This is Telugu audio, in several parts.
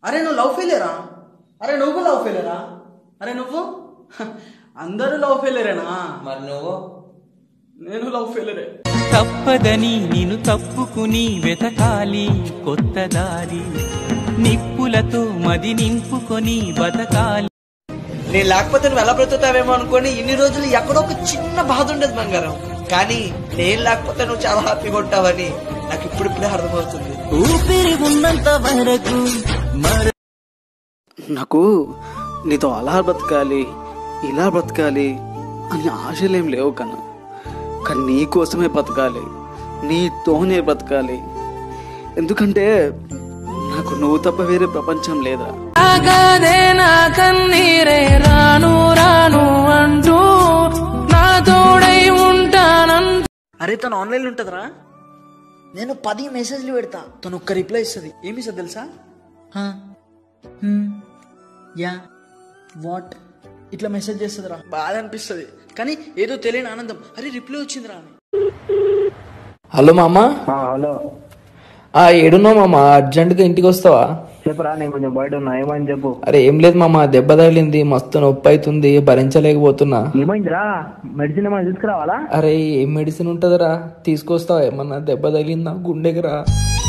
అరే నువ్వు లవ్ ఫెయిలేరా అరే నువ్వు లవ్ ఫెయిలేరా అరే నువ్వు హ, అందరూ లవ్ ఫెయిలేరేనా మరి నువ్వు నేను లవ్ ఫెయిలేరే తప్పదని నిన్ను తప్పుకుని వెతకాలి కొత్త దారి నిప్పులతో మది నింపుకొని బతకాలి నేను లేకపోతే నువ్వు ఎలా బ్రతుకుతావేమో అనుకొని ఇన్ని రోజులు ఎక్కడో ఒక చిన్న బాధ ఉండేది బంగారం కానీ నేను లేకపోతే నువ్వు చాలా హ్యాపీగా ఉంటావని నాకు ఇప్పుడిప్పుడే అర్థమవుతుంది ఊపిరి ఉన్నంత వరకు మర నాకు నీతో అలా బ్రతకాలి ఇలా బ్రతకాలి అని ఆశలేం లేవు కన్నా కానీ నీ కోసమే బ్రతకాలి నీతోనే బ్రతకాలి ఎందుకంటే నాకు నువ్వు తప్ప వేరే ప్రపంచం లేదా ఆగాదే నా కన్నీరే రాను రాను అంటూ నా తోడై ఉంటానంటూ అరే తను ఆన్లైన్లో ఉంటుందిరా నేను పది మెసేజ్లు పెడతా తను ఒక్క రిప్లై ఇస్తుంది ఏమి ఇస్తుంది తెలుసా హా, హ్మ్, యా వాట్ ఇట్లా మెసేజ్ చేస్తుందిరా బాధ అనిపిస్తుంది కానీ ఏదో తెలియని ఆనందం అరే రిప్లై వచ్చిందిరా అని హలో మామ హలో ఆ ఏడున్నావు మామ అర్జెంటుగా ఇంటికి వస్తావా చెప్పరా నేను కొంచెం బయట ఉన్నా ఏమైంది చెప్పు అరే ఏం లేదు మామ దెబ్బ తగిలింది మస్తు నొప్పి అవుతుంది భరించలేకపోతున్నా ఏమైందిరా మెడిసిన్ ఏమైనా తీసుకురావాలా అరే ఏం మెడిసిన్ ఉంటుందిరా తీసుకొస్తావా ఏమన్నా దెబ్బ తగిలిందా గుండెకి రా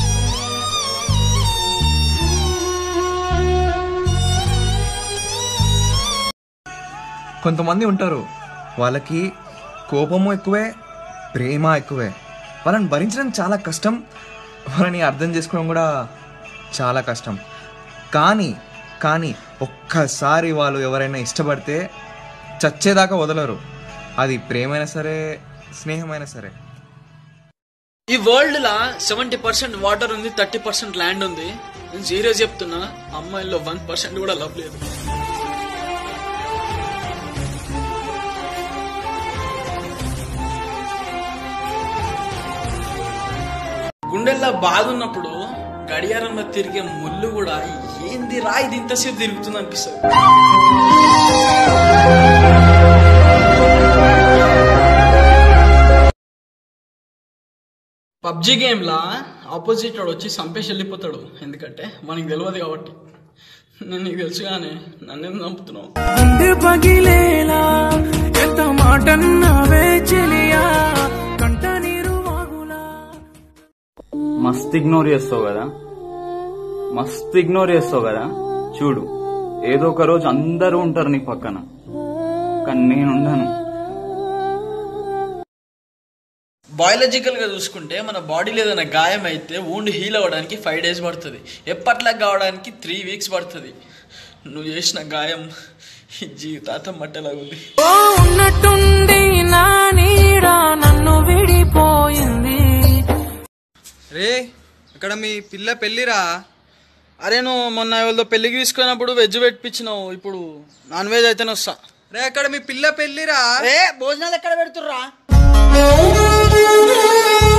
కొంతమంది ఉంటారు వాళ్ళకి కోపము ఎక్కువే ప్రేమ ఎక్కువే వాళ్ళని భరించడం చాలా కష్టం వాళ్ళని అర్థం చేసుకోవడం కూడా చాలా కష్టం కానీ కానీ ఒక్కసారి వాళ్ళు ఎవరైనా ఇష్టపడితే చచ్చేదాకా వదలరు అది ప్రేమైనా సరే స్నేహమైనా సరే ఈ వరల్డ్ లా సెవెంటీ పర్సెంట్ వాటర్ ఉంది థర్టీ పర్సెంట్ ల్యాండ్ ఉంది నేను సీరియస్ చెప్తున్నా అమ్మాయిల్లో వన్ పర్సెంట్ కూడా లవ్ లేదు గుండెల్లో బాధ ఉన్నప్పుడు గడియారంలో తిరిగే ముళ్ళు కూడా ఏంది రా ఇది ఇంతసేపు తిరుగుతుంది అనిపిస్తుంది పబ్జి గేమ్లా ఆపోజిట్ వాడు వచ్చి చంపేసి వెళ్ళిపోతాడు ఎందుకంటే మనకి తెలియదు కాబట్టి నేను నీకు తెలుసు కానీ నన్ను చంపుతున్నావు గుండె పగిలేలా ఎంత మాటన్నావే చెలియా కంట నీరు వాగులా మస్తు ఇగ్నోర్ చేస్తావు కదా మస్తు ఇగ్నోర్ చేస్తావు కదా చూడు ఏదో ఒక రోజు అందరూ ఉంటారు నీ పక్కన కానీ నేను ఉండను బయాలజికల్ గా చూసుకుంటే మన బాడీలో ఏదైనా గాయం అయితే wound హీల్ అవ్వడానికి ఫైవ్ డేస్ పడుతుంది ఎప్పట్లా కావడానికి త్రీ వీక్స్ పడుతుంది నువ్వు చేసిన గాయం ఈ జీవితాంతం మట్టలాగా ఉంది ఓ ఉన్నట్టుండి నా నీడ నన్ను విడిపోయింది రే ఇక్కడ మీ పిల్ల పెళ్ళిరా అరే నువ్వు మొన్న ఎవరితో పెళ్లికి తీసుకున్నప్పుడు వెజ్ పెట్టించినావు ఇప్పుడు నాన్ వెజ్ అయితేనే వస్తా రే అక్కడ మీ పిల్ల పెళ్ళిరా ఏ భోజనాలు ఎక్కడ పెడుతుర్రా ఓ